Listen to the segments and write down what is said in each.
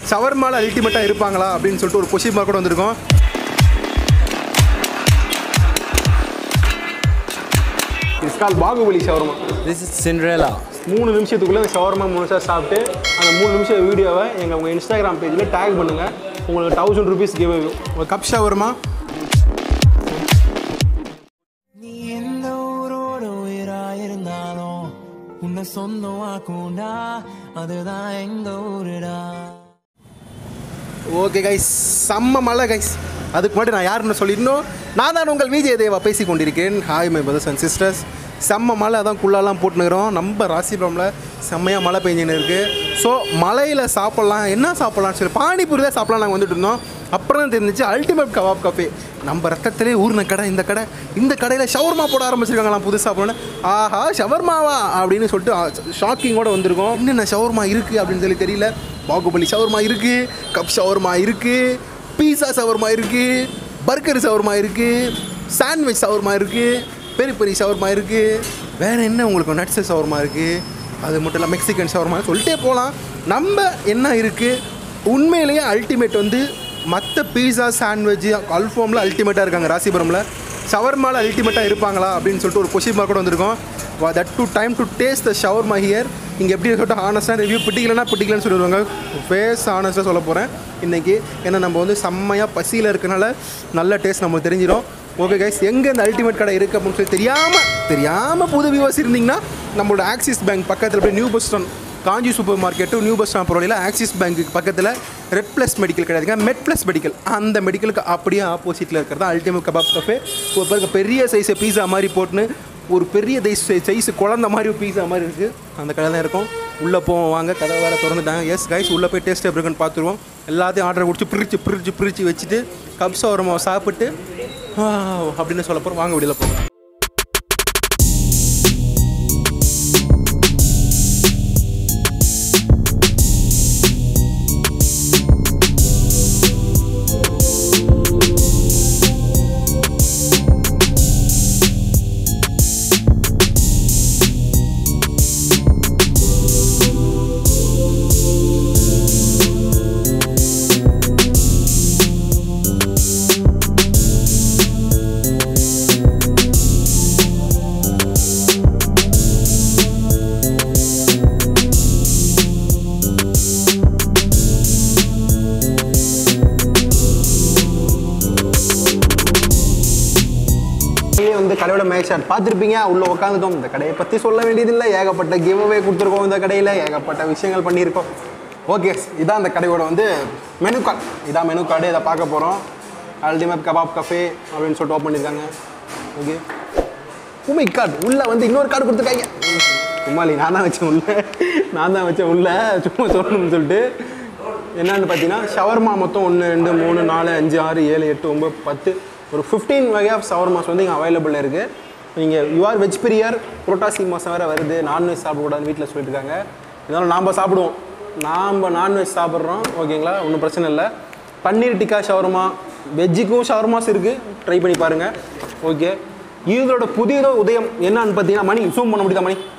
ஷவர்மால அல்டிமேட்டாக இருப்பாங்களா அப்படின்னு சொல்லிட்டு ஒரு கொஷின் மார்க் கூட வந்திருக்கோம் it's call Baahubali shawarma This is Cinderella. மூணு நிமிஷத்துக்குள்ளே அந்த ஷவர்மா முழுசாக சாப்பிட்டு அந்த மூணு நிமிஷம் வீடியோவை எங்கள் உங்கள் இன்ஸ்டாகிராம் பேஜில் டேக் பண்ணுங்கள் உங்களுக்கு தௌசண்ட் ருபீஸ் கிவ் ஒரு கப் ஷவர்மா நீ எந்த ஊரோட உயிரா இருந்தாலும் உன்னை சொந்தமாக்கும்டா அதுதான் எங்க ஊருடா ஓகே கைஸ் செம்ம மழை கைஸ் அதுக்கு முன்னாடி நான் யாருன்னு சொல்லிடணும் நான் தான் உங்கள் விஜய் தேவா பேசி கொண்டிருக்கேன் hi my brothers and sisters செம்ம மழை அதான் குள்ளாலாம் போட்டுனுக்கிறோம் நம்ம ராசிபுரமில் செம்மையாக மழை பெஞ்சுன்னு இருக்குது ஸோ மலையில் சாப்பிட்லாம் என்ன சாப்பிட்லாம்னு சொல்லி பானிபூரி தான் சாப்பிட்லாம் நாங்கள் வந்துட்டு இருந்தோம் அப்புறம் தான் தெரிஞ்சிச்சு அல்டிமேட் கபாப் கஃபே நம்ம ரத்தத்திலே ஊர்ன கடை இந்த கடை இந்த கடையில் ஷவர்மா போட ஆரம்பிச்சிருக்காங்களாம் புதுசாக போனோன்னே ஆஹா ஷவர்மாவா அப்படின்னு சொல்லிட்டு ஷாக்கிங்கோட வந்திருக்கோம் என்னென்ன ஷவர்மா இருக்குது அப்படின்னு சொல்லி தெரியல பாகுபலி ஷவர்மா இருக்குது கப் ஷவர்மா இருக்குது பீஸா ஷவர்மா இருக்குது பர்கர் ஷவர்மா இருக்குது சாண்ட்விச் ஷவர்மா இருக்குது பெரி பெரி ஷவர்மா இருக்குது வேறு என்ன உங்களுக்கு நட்ஸ் ஷவர்மா இருக்குது அது மட்டும் இல்லை மெக்சிகன் ஷவர்மா சொல்லிட்டே போகலாம் நம்ம என்ன இருக்குது உண்மையிலேயே அல்டிமேட் வந்து மற்ற பீஸா சாண்ட்விச் அல்ஃபோமில் அல்டிமேட்டாக இருக்காங்க ராசிபுரமில் ஷவர்மாவில் அல்டிமேட்டாக இருப்பாங்களா அப்படின்னு சொல்லிட்டு ஒரு கொஷின் மார்க் கூட வந்திருக்கோம் that to time to taste the shawarma here இங்கே எப்படி சொல்லிட்டு ஹானஸ்டாக ரிவ்யூ பிடிக்கலன்னா பிடிக்கலன்னு சொல்லிடுவாங்க ஃபேஸ் ஹானஸ்ட்டாக சொல்ல போகிறேன் இன்றைக்கி ஏன்னா நம்ம வந்து செம்மையாக பசியில் இருக்கனால நல்ல டேஸ்ட் நமக்கு தெரிஞ்சிடும் ஓகே கைஸ் எங்கே இந்த அல்டிமேட் கடை இருக்குது அப்படின்னு சொல்லி தெரியாமல் தெரியாமல் புது வியூவர்ஸ் இருந்தீங்கன்னா நம்மளோட ஆக்சிஸ் பேங்க் பக்கத்தில் போய் new bus stand Kanchi super market new bus stand ரோடில் ஆக்சிஸ் பேங்க்கு பக்கத்தில் ரெட் ப்ளஸ் மெடிக்கல் கிடையாதுங்க மெட் ப்ளஸ் மெடிக்கல் அந்த மெடிக்கலுக்கு அப்படியே ஆப்போசிட்டில் இருக்கிறது அல்டிமேட் கபாப் கஃபே ஒரு பாருங்க பெரிய சைஸ் பீஸா மாதிரி போட்டுன்னு ஒரு பெரிய சைஸ் சைஸ் குழந்த மாதிரி ஒரு பீஸா மாதிரி இருக்குது அந்த கடை தான் இருக்கும் உள்ளே போவோம் வாங்க கதை வேறு திறந்துட்டாங்க எஸ் கைஸ் உள்ளே போய் டேஸ்ட் எப்படி இருக்குன்னு பார்த்துருவோம் எல்லாத்தையும் ஆர்டர் கொடுத்து பிரித்து பிரித்து பிரித்து வச்சுட்டு கப்ஸா உரமாக சாப்பிட்டு ஆ, அப்படின்னு சொல்ல போகிறோம் வாங்க வெளியில் போகலாம் இங்கே வந்து கடையோட மேக் ஷாட் பார்த்துருப்பீங்க உள்ளே உட்காந்துட்டோம் இந்த கடையை பற்றி சொல்ல வேண்டியதில்லை ஏகப்பட்ட கிவ் அவே கொடுத்துருக்கோம் இந்த கடையில் ஏகப்பட்ட விஷயங்கள் பண்ணியிருக்கோம் ஓகே இதான் அந்த கடையோட வந்து மெனு கார்டு இதான் மெனு கார்டு இதை பார்க்க போகிறோம் அல்டிமேட் கபாப் கஃபே அப்படின்னு சொல்லிட்டு ஓப்பன் பண்ணியிருக்காங்க ஓகே உமை கார்டு உள்ளே வந்து இன்னொரு கார்டு கொடுத்துருக்காங்க சும்மா இல்லை நான் தான் வச்சேன் உள்ள நான் தான் வச்சேன் உள்ள சும்மா சொல்லணும்னு சொல்லிட்டு என்னன்னு பார்த்தீங்கன்னா ஷவர்மா மொத்தம் ஒன்று ரெண்டு மூணு நாலு அஞ்சு ஆறு ஏழு எட்டு ஒம்பது பத்து ஒரு ஃபிஃப்டீன் வகை ஆஃப் ஷவர்மாஸ் வந்து இங்கே அவைலபிள் இருக்குது நீங்கள் யூஆர் வெஜ் பிரியர் புரோட்டாசி மாதம் வேறு வருது நான்வெஜ் சாப்பிடக்கூடாதுன்னு வீட்டில் சொல்லிட்டு இருக்காங்க இதனால் நாம் சாப்பிடுவோம் நாம் நான்வெஜ் சாப்பிட்றோம் ஓகேங்களா ஒன்றும் பிரச்சனை இல்லை பன்னீர் டிக்கா ஷவர்மா வெஜ்ஜுக்கும் ஷவர்மாஸ் இருக்குது ட்ரை பண்ணி பாருங்கள் ஓகே இதோட புதிய உதயம் என்னன்னு பார்த்தீங்கன்னா மணி ஜூம் பண்ண முடியுதா மணி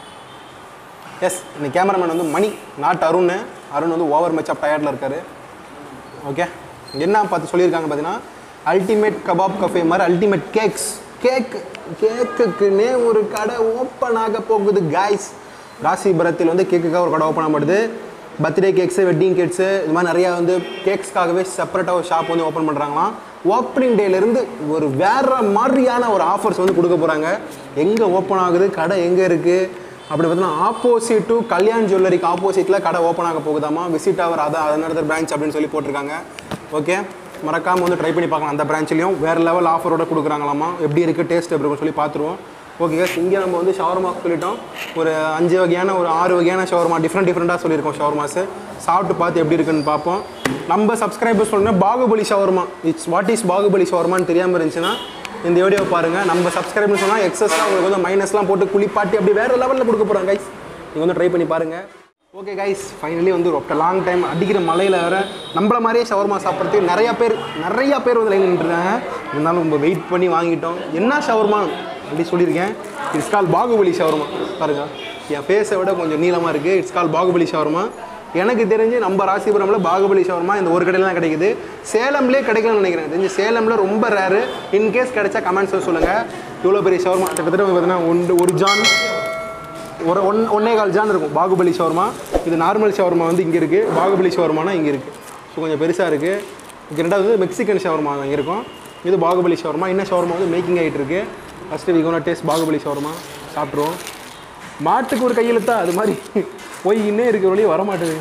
எஸ் இந்த கேமராமேன் வந்து மணி நாட் அருண் அருண் வந்து ஓவர் மேட்ச் ஆஃப் டயர்டில் இருக்காரு ஓகே என்ன பார்த்து சொல்லியிருக்காங்க பார்த்தீங்கன்னா அல்டிமேட் கபாப் கஃபே மாதிரி அல்டிமேட் கேக்ஸ் கேக் கேக்குக்குன்னே ஒரு கடை ஓப்பன் ஆக போகுது காய்ஸ் ராசிபுரத்தில் வந்து கேக்குக்காக ஒரு கடை ஓப்பன் ஆகப்படுது பர்த்டே கேக்ஸு வெட்டிங் கேக்ஸு இது மாதிரி நிறையா வந்து கேக்ஸ்க்காகவே செப்பரேட்டாக ஒரு ஷாப் வந்து ஓப்பன் பண்ணுறாங்களாம் ஓப்பனிங் டேலேருந்து ஒரு வேற மாதிரியான ஒரு ஆஃபர்ஸ் வந்து கொடுக்க போகிறாங்க எங்கே ஓப்பன் ஆகுது கடை எங்கே இருக்குது அப்படி பார்த்தீங்கன்னா ஆப்போசிட் டு கல்யாண் ஜுவல்லரிக்கு ஆப்போசிட்டில் கடை ஓப்பன் ஆக போகுதாமா விசிட் அவர் அதான் அதனடர் பிரான்ச் அப்படின்னு சொல்லி போட்டிருக்காங்க ஓகே மறக்காமல் வந்து ட்ரை பண்ணி பார்க்கலாம் அந்த பிரான்ச்லேயும் வேறு லெவல் ஆஃபரோட கொடுக்குறாங்களாமா எப்படி இருக்குது டேஸ்ட் எப்படி இருக்குன்னு சொல்லி பார்த்துருவோம் ஓகே guys, இங்கே நம்ம வந்து ஷவர்மா சொல்லிட்டோம் ஒரு அஞ்சு வகையான ஒரு ஆறு வகையான ஷவர்மா டிஃப்ரெண்ட் டிஃப்ரெண்ட்டாக சொல்லியிருக்கோம் ஷவர்மாஸு சாப்பிட்டு பார்த்து எப்படி இருக்குன்னு பார்ப்போம் நம்ம சப்ஸ்கிரைபர்ஸ் சொல்லணும் Baahubali shawarma it's what is Baahubali ஷவர்மான்னு தெரியாமல் இருந்துச்சுன்னா இந்த வீடியோ பாருங்கள் நம்ம சப்ஸ்கிரைப்னு சொன்னால் எக்ஸஸ்லாம் உங்களுக்கு வந்து மைனஸ்லாம் போட்டு குளிப்பாட்டி அப்படி வேறு லெவலில் கொடுக்க போகிறோம் கைஸ் நீங்கள் வந்து ட்ரை பண்ணி பாருங்கள் ஓகே கைஸ் ஃபைனலி வந்து ரொம்ப லாங் டைம் அடிக்கிற மலையில் வேற நம்மள மாதிரியே ஷவர்மா சாப்பிட்றதுக்கு நிறைய பேர் நிறைய பேர் வந்து லைன் நின்றுருக்காங்க இருந்தாலும் நம்ம வெயிட் பண்ணி வாங்கிட்டோம் என்ன ஷவர்மா அப்படி சொல்லியிருக்கேன் இட்ஸ் கால் பாகுபலி ஷவர்மா பாருங்க என் ஃபேஸை விட கொஞ்சம் நீளமாக இருக்குது இட்ஸ் கால் பாகுபலி ஷவர்மா எனக்கு தெரிஞ்சு நம்ம ராசிபுரமில் பாகுபலி ஷவர்மா இந்த ஒரு கடையில் தான் கிடைக்குது சேலம்லேயே கிடைக்கலன்னு நினைக்கிறேன் தெரிஞ்சு சேலமில் ரொம்ப ரேரு இன்கேஸ் கிடைச்சா கமெண்ட்ஸில் சொல்லுங்கள் இவ்வளோ பெரிய ஷவர்மா கிட்டத்தட்ட பார்த்தீங்கன்னா ஒன்று ஒரு ஜான் ஒரு ஒன் ஒன்னே கால் ஜான் இருக்கும் பாகுபலி ஷவர்மா இது நார்மல் ஷவர்மா வந்து இங்கே இருக்குது பாகுபலி ஷவர்மானா இங்கே இருக்குது ஸோ கொஞ்சம் பெருசாக இருக்குது இங்கே ரெண்டாவது வந்து மெக்சிகன் ஷவர்மா இங்கே இருக்கும் இது பாகுபலி ஷவர்மா இன்னும் ஷவர்மா வந்து மேக்கிங் ஆகிட்டு இருக்கு first we gonna taste Baahubali shawarma சாப்பிட்ருவோம் மாட்டுக்கு ஒரு கையெழுத்தா அது மாதிரி போய்கின்னே இருக்கிற வழியே வர மாட்டேது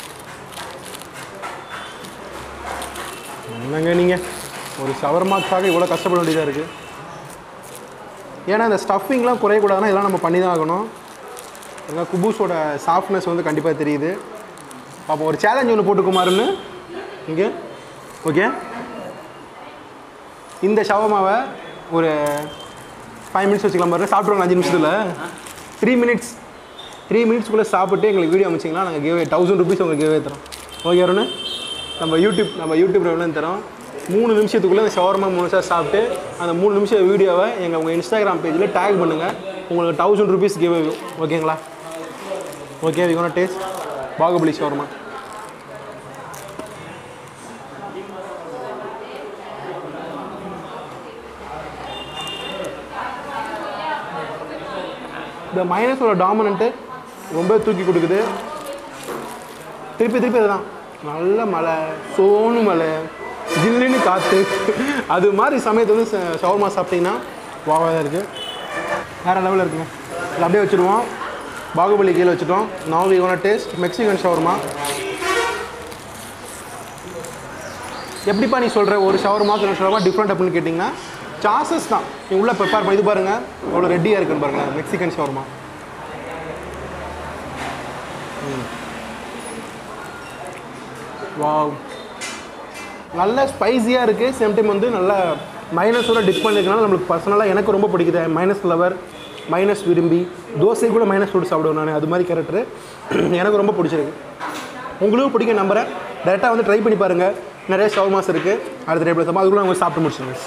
என்னங்க நீங்கள் ஒரு ஷவர்மாக்காக இவ்வளோ கஷ்டப்பட வேண்டியதாக இருக்குது ஏன்னா இந்த ஸ்டஃபிங்லாம் குறையக்கூடாதுன்னா இதெல்லாம் நம்ம பண்ணி தான் ஆகணும் ஏன்னா குபூஸோட சாஃப்ட்னஸ் வந்து கண்டிப்பாக தெரியுது அப்போ ஒரு சேலஞ்ச் ஒன்று போட்டுக்குமாருன்னு இங்கே ஓகே இந்த ஷவமாவை ஒரு ஃபைவ் மினிட்ஸ் வச்சுக்கலாம் பாருங்க சாப்பிட்ருவாங்க அஞ்சு நிமிஷத்தில் த்ரீ மினிட்ஸ் த்ரீ மினிட்ஸ்க்குள்ளே சாப்பிட்டு எங்களுக்கு வீடியோ அமைச்சிங்கன்னா நாங்கள் கிவே தௌசண்ட் ருபீஸ் உங்களுக்கு கிவே தரோம் ஓகே அருண் நம்ம யூடியூப் நம்ம யூடியூப் எவ்வளோ தரோம் மூணு நிமிஷத்துக்குள்ளே அந்த ஷவர்மா முழுசாக சாப்பிட்டு அந்த மூணு நிமிஷம் வீடியோவை எங்கள் உங்கள் இன்ஸ்டாகிராம் பேஜில் டேக் பண்ணுங்கள் உங்களுக்கு தௌசண்ட் ருபீஸ் கிவே ஓகேங்களா okay we gonna taste Baahubali shawarma இந்த மைனஸோட டாமினண்ட்டு ரொம்ப தூக்கி கொடுக்குது திருப்பி திருப்பி அதுதான் நல்ல மழை சோனு மழை ஜில்லுன்னு காற்று அது மாதிரி சமயத்து வந்து ச- ஷவர்மா சாப்பிட்டீங்கன்னா வாவாக தான் இருக்குது வேறு லெவலில் இருக்குங்க இதை அப்படியே வச்சுருவோம் பாகுபலி கீழே வச்சுட்டோம் now we gonna taste Mexican shawarma எப்படிப்பா நீ சொல்கிற ஒரு ஷவர்மாக்கு ரெண்டு ஷவர்மா டிஃப்ரெண்ட் அப்படின்னு கேட்டிங்கன்னா சாசஸ் தான் நீ உள்ளே ப்ரிப்பேர் பண்ணி இது பாருங்கள் அவ்வளோ ரெடியாக இருக்குன்னு பாருங்களேன் மெக்சிகன் ஷவர்மா வாவ் நல்ல ஸ்பைஸியாக இருக்குது சேம் டைம் வந்து நல்ல மைனஸோட டிப் பண்ணிருக்கனால நம்மளுக்கு பர்சனலாக எனக்கு ரொம்ப பிடிக்குது மைனஸ் லவர் மைனஸ் விரும்பி தோசை கூட மைனஸ் போட்டு சாப்பிடுவேன் நான் அது மாதிரி கேரக்டர் எனக்கு ரொம்ப பிடிச்சிருக்கு உங்களுக்கும் பிடிக்கும் நம்புறேன் டேரெக்டாக வந்து ட்ரை பண்ணி பாருங்கள் நிறைய ஷவர்மாஸ் இருக்குது அடுத்த டைப்பில் சாப்பிடும் அதுக்குள்ளே அவங்க சாப்பிட்டு முடிச்சிருங்க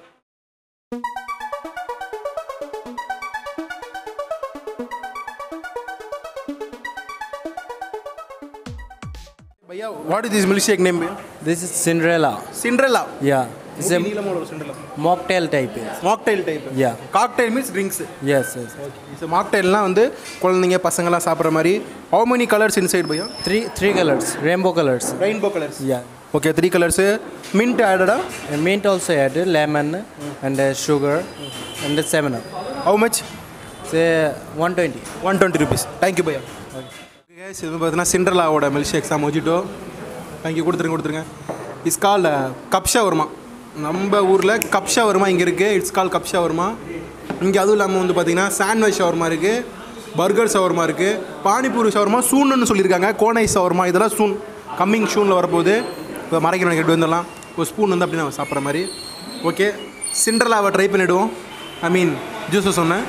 பையா what is this milk shake name This is Cinderella. Cinderella Yeah. It's a நீளமான ஒரு Cinderella mocktail type. Mocktail type Yeah. Cocktail means drinks Yes, yes. It's மாக்டைல்னால் வந்து குழந்தைங்க பசங்களாம் சாப்பிட்ற மாதிரி ஹவு many கலர்ஸ் இன்சைட் பையா Three three colors, rainbow colors. Rainbow colours Yeah. Okay three colours mint ஆடடா And mint also added lemon and uh, sugar and the seven up. How much Say 120. One twenty rupees thank you பையா கேஸ் இது பார்த்தீங்கன்னா சிண்ட்ரலாவோட milk shake some mojito thank you கொடுத்துருங்க கொடுத்துருங்க it's call கப்ஷா வருமா நம்ம ஊரில் கப்ஷா வருமா இங்கே இருக்குது இட்ஸ் கால் கப்ஷா வருமா இங்கே அதுவும் இல்லாமல் வந்து பார்த்தீங்கன்னா சாண்ட்விச் ஷவர்மா இருக்குது பர்கர் ஷவர்மா இருக்குது பானிபூரி ஷவர்மா சூன்னு சொல்லியிருக்காங்க கோனை ஷவர்மா இதெல்லாம் சூன் கம்மிங் ஷூனில் வரப்போகுது இப்போ மறைக்கணும் கேட்டு வந்துடலாம் ஒரு ஸ்பூன் வந்து அப்படி நம்ம சாப்பிட்ற மாதிரி ஓகே சிண்ட்ரலாவை ட்ரை பண்ணிவிடுவோம் ஐ மீன் ஜூஸை சொன்னேன்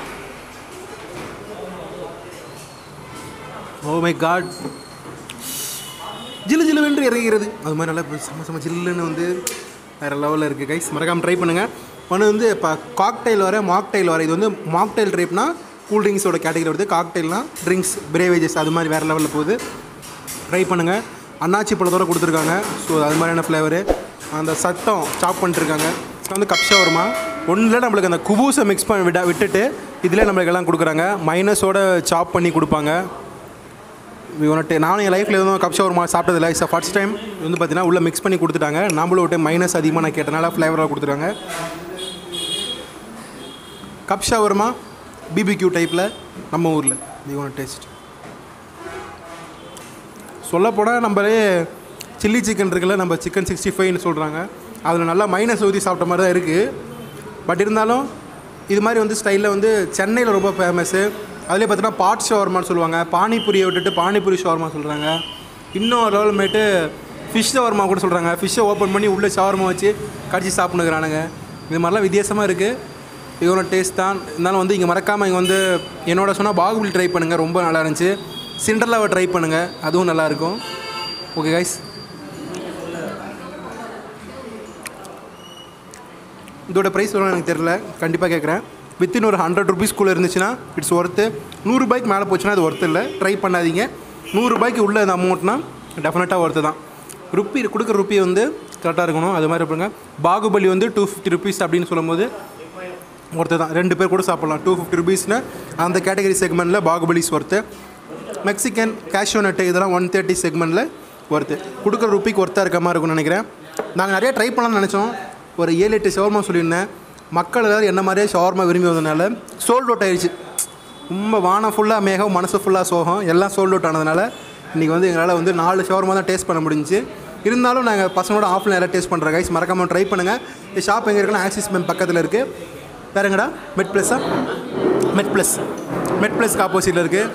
ஓ மை காட் ஜிலு ஜிலு வென்று இறங்குகிறது அது மாதிரி நல்லா இப்ப செம செம ஜில்லுன்னு வந்து வேறு லெவலில் இருக்குது கைஸ் மறக்காமல் ட்ரை பண்ணுங்கள் ஒன்று வந்து இப்போ காக்டைல் வர மாக்டைல் வர இது வந்து மாக்டைல் ட்ரைப்னா கூல் ட்ரிங்க்ஸோட கேட்டகரி வருது காக்டைல்னா ட்ரிங்க்ஸ் பிரேவேஜஸ் அது மாதிரி வேறு லெவலில் போகுது ட்ரை பண்ணுங்கள் அன்னாச்சி பழத்தோட கொடுத்துருக்காங்க ஸோ அது மாதிரியான ஃப்ளேவரு அந்த சத்தம் சாப் பண்ணிட்டுருக்காங்க இது வந்து கப்ஷா வருமா ஒன்றில் நம்மளுக்கு அந்த குபூஸை மிக்ஸ் பண்ணி விட விட்டுட்டு இதில் நம்மளுக்கு எல்லாம் கொடுக்குறாங்க மைனஸோட சாப் பண்ணி கொடுப்பாங்க வி ஒன்ட்டு நானும் என் லைஃப்பில் எதுவும் கப் ஷவர்மா சாப்பிட்டதில்ல இட்ஸ் ஃபர்ஸ்ட் டைம் வந்து பார்த்தீங்கன்னா உள்ளே மிக்ஸ் பண்ணி கொடுத்துட்டாங்க நாமளும் விட்டு மைனஸ் அதிகமாக நான் கேட்டனால ஃப்ளேவராக கொடுத்துருக்காங்க கப் ஷவர்மா பிபிக்யூ டைப்பில் நம்ம ஊரில் வி ஒன் டேஸ்ட் சொல்லப்போனால் நம்மளே சில்லி சிக்கன் இருக்குல்ல நம்ம சிக்கன் சிக்ஸ்டி ஃபைவ்னு சொல்கிறாங்க அதில் நல்லா மைனஸ் ஊற்றி சாப்பிட்ட மாதிரி தான் இருக்குது பட் இருந்தாலும் இது மாதிரி வந்து ஸ்டைலில் வந்து சென்னையில் ரொம்ப ஃபேமஸ்ஸு அதுலேயே பார்த்தீங்கன்னா பாட் ஷவர்மான்னு சொல்லுவாங்க பானிபூரியை விட்டுட்டு பானிபூரி ஷவர்மா சொல்கிறாங்க இன்னும் ஒரு லெவல் மேட்டு ஃபிஷ் ஷவர்மா கூட சொல்கிறாங்க ஃபிஷ்ஷை ஓப்பன் பண்ணி உள்ளே ஷவர்மா வச்சு கடிச்சு சாப்பிட்டுக்கிறானுங்க இது மாதிரிலாம் வித்தியாசமாக இருக்குது இவனோட டேஸ்ட் தான் இருந்தாலும் வந்து இங்கே மறக்காமல் இங்கே வந்து என்னோட சொன்னால் பாகுபலி ட்ரை பண்ணுங்கள் ரொம்ப நல்லா இருந்துச்சு சிண்டர்லாவை ட்ரை பண்ணுங்கள் அதுவும் நல்லாயிருக்கும் ஓகே கைஸ் இதோட ப்ரைஸ் வரும் எனக்கு தெரியல கண்டிப்பாக கேட்குறேன் வித்தின் ஒரு ஹண்ட்ரட் ருபீஸ்க்குள்ளே இருந்துச்சுன்னா இட்ஸ் ஒர்த்து நூறுரூபாய்க்கு மேலே போச்சுன்னா அது ஒர்த்து இல்லை ட்ரை பண்ணாதீங்க நூறுரூபாய்க்கு உள்ள இந்த அமௌண்ட்னா டெஃபினட்டாக ஒருத்து தான் ருப்பி கொடுக்குற ருப்பி வந்து கரெக்டாக இருக்கணும் அது மாதிரி இருப்பாங்க பாகுபலி வந்து டூ ஃபிஃப்டி ருபீஸ் அப்படின்னு சொல்லும்போது ஒருத்தர் தான் ரெண்டு பேர் கூட சாப்பிட்லாம் டூ ஃபிஃப்டி ருபீஸ்னு அந்த கேட்டகரி செக்மெண்ட்டில் பாகுபலிஸ் ஒர்த்து மெக்சிகன் கேஷ்யூ நட்டு இதெல்லாம் ஒன் தேர்ட்டி செக்மெண்ட்டில் ஒர்த்து கொடுக்குற ருப்பிக்கு ஒர்த்தாக இருக்க மாதிரி இருக்கும்னு நினைக்கிறேன் நாங்கள் நிறைய ட்ரை பண்ணலாம்னு நினச்சோம் ஒரு ஏழு எட்டு ஷவர்மா சொல்லியிருந்தேன் மக்கள் எல்லாரும் என்ன மாதிரியே ஷவர்மா விரும்பி வந்ததுனால சோல்ட் அவுட் ஆயிடுச்சு ரொம்ப வானம் ஃபுல்லாக மேகம் மனசு ஃபுல்லாக சோகம் எல்லாம் சோல்ட் அவுட் ஆனதுனால இன்றைக்கி வந்து எங்களால் வந்து நாலு ஷவர்மா தான் டேஸ்ட் பண்ண முடிஞ்சுச்சு இருந்தாலும் நாங்கள் பசங்களோட ஆஃப்லைன் எல்லாம் டேஸ்ட் பண்ணுறோம் கைஸ் மறக்காமல் ட்ரை பண்ணுங்கள் இந்த ஷாப் எங்கே இருக்குன்னா ஆக்சிஸ் பேங்க் பக்கத்தில் இருக்குது வேறங்கடா மெட் ப்ளஸ்ஸா மெட் ப்ளஸ் மெட் ப்ளஸ்க்கு ஆப்போசிட்டில் இருக்குது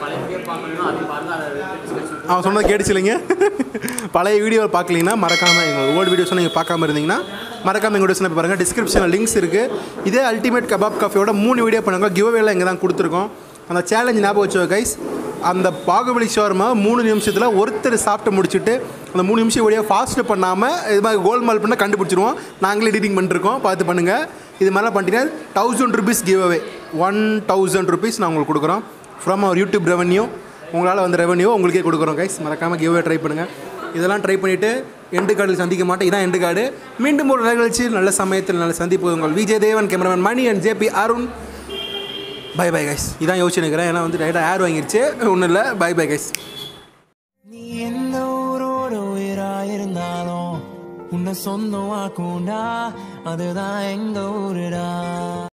அவன் சொன்னது கேட்டுச்சு இல்லைங்க பழைய வீடியோ பார்க்கலீங்கன்னா மறக்காமல் எங்கள் ஓல்டு வீடியோஸ் நீங்கள் பார்க்காம இருந்தீங்கன்னா மறக்காமல் எங்கள் வீடியோஸ் பாருங்கள் டிஸ்கிரிப்ஷனில் லிங்க்ஸ் இருக்குது இதே அல்டிமேட் கபாப் காஃபியோட மூணு வீடியோ பண்ணுங்க கிவ்அவேல இங்கே தான் கொடுத்துருக்கோம் அந்த சேலஞ்ச் ஞாபகம் வச்சோ கைஸ் அந்த பாகுபலி ஷவர்மா மூணு நிமிஷத்தில் ஒருத்தர் சாப்பிட்டு முடிச்சுட்டு அந்த மூணு நிமிஷம் வழியாக ஃபாஸ்ட்டு பண்ணாமல் இது மாதிரி கோல்மால் பண்ணால் கண்டுபிடிச்சிருவோம் நாங்களே எடிட்டிங் பண்ணிருக்கோம் பார்த்து பண்ணுங்கள் இது மாதிரிலாம் பண்ணிட்டீங்கன்னா thousand rupees give away one thousand rupees நான் உங்களுக்கு கொடுக்குறோம் ஃப்ரம் அவர் யூடியூப் ரெவன்யூ உங்களால் வந்து ரெவன்யூ உங்களுக்கே கொடுக்குறோம் கைஸ் மறக்காமல் கிவ் ட்ரை பண்ணுங்கள் இதெல்லாம் ட்ரை பண்ணிவிட்டு எண்டு கார்டில் சந்திக்க மாட்டேன் இதான் எண்டு கார்டு மீண்டும் ஒரு நிகழ்ச்சி நல்ல சமயத்தில் நல்ல சந்திப்பு உங்கள் Vijay Devan cameraman Mani and JP Arun bye bye guys இதான் யோசிச்சு நிற்கிறேன் ஏன்னா வந்து ரைட்டாக ஏர் வாங்கிருச்சு ஒன்றும் இல்லை பை பை கைஸ் நீ எந்த ஊரோட உயிராயிருந்தாலும் உன்னை சொந்தமாக்கும்டா அதுதான் எங்க ஊருடா